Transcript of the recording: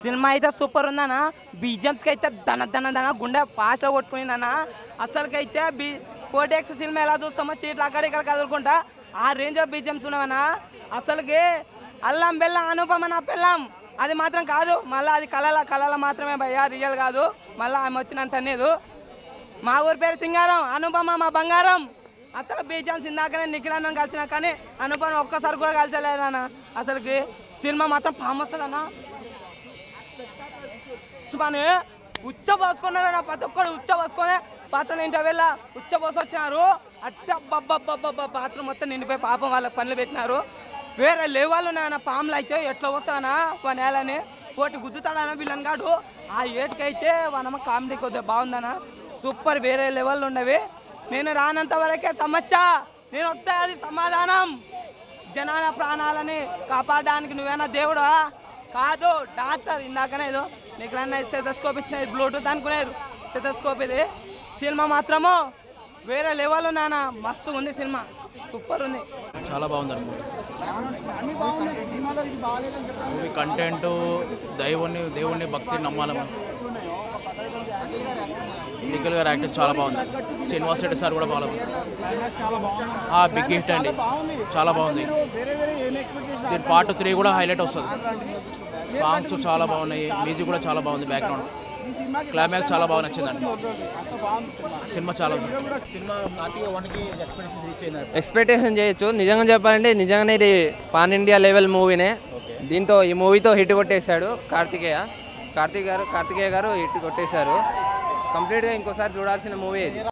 cinema అయితే super ఉందన్న బీజిఎమ్స్కి అయితే దన దన దన గుండె ఫాస్ట్గా కొట్టుకునిందన్న అసలుకైతే బీ కోటెక్స్ సినిమా ఎలా చూస్తామో సీట్లు అక్కడ ఇక్కడ కదులుకుంటా ఆ రేంజ్లో బీజిఎమ్స్ ఉన్నవన్నా అసలుకి అల్లం బెల్లం అనుపమ నా పెళ్ళం అది మాత్రం కాదు మళ్ళీ అది కళల కళల మాత్రమే భయ్యా రియల్ కాదు మళ్ళీ ఆమె వచ్చినంత లేదు మా ఊరి పేరు సింగారం అనుపమ మా బంగారం అసలు బీజాన్స్ ఇందాకనే నిఖిల్ అన్న కలిసిన కానీ అనుపమ ఒక్కసారి కూడా కలిసలేదన్న అసలుకి సినిమా మాత్రం ఫామ్ వస్తుందన్న సుమాను ఉచ్చ పోసుకున్నాడు నా ప్రతి ఒక్కడు ఉచ్చ పోసుకొని పాత్ర ఇంటి వెళ్ళ ఉచ్చ పోసి వచ్చినారు అట్ట అబ్బబ్బబ్బబ్బ పాత్ర మొత్తం నిండిపోయి పాపం వాళ్ళకి పనులు పెట్టినారు వేరే లేవాళ్ళు నా పాములు అయితే ఎట్లా వస్తానా ఒక నేలని పోటీ గుద్దుతాడన వీళ్ళని కాడు ఆ ఏటుకైతే వనమ్మ కామెడీ కొద్దిగా బాగుందన్న సూపర్ వేరే లెవెల్లో ఉండవి నేను రానంత వరకే సమస్య నేను వస్తే అది సమాధానం జనాల ప్రాణాలని కాపాడడానికి నువ్వేనా దేవుడా కాదు డాక్టర్ ఇందాకనే ఏదో నీకు సెటస్కోప్ ఇచ్చిన బ్లూటూత్ అనుకునేది సెటస్కోప్ ఇది సినిమా మాత్రము వేరే లెవెల్ నాన్న మస్తు ఉంది సినిమా సూపర్ ఉంది చాలా బాగుంది అనుకో మూవీ కంటెంట్ దైవుని దేవుణ్ణి భక్తి నమ్మాలి నిఖిల్ గారు యాక్టింగ్ చాలా బాగుంది శ్రీనివాస్ రెడ్డి సార్ కూడా బాగుంది ఆ బిగ్ హిట్ అండి చాలా బాగుంది దీని పార్ట్ త్రీ కూడా హైలైట్ వస్తుంది సాంగ్స్ చాలా బాగున్నాయి మ్యూజిక్ కూడా చాలా బాగుంది బ్యాక్గ్రౌండ్ క్లైమాక్స్ చాలా బాగా నచ్చిందండి సినిమా చాలా ఎక్స్పెక్టేషన్ చేయొచ్చు నిజంగా చెప్పాలంటే నిజంగానే ఇది పాన్ ఇండియా లెవెల్ మూవీనే దీంతో ఈ మూవీతో హిట్ కొట్టేశాడు కార్తికేయ కార్తిక్ గారు కార్తికేయ గారు హిట్ కొట్టేశారు కంప్లీట్గా ఇంకోసారి చూడాల్సిన మూవీ ఇది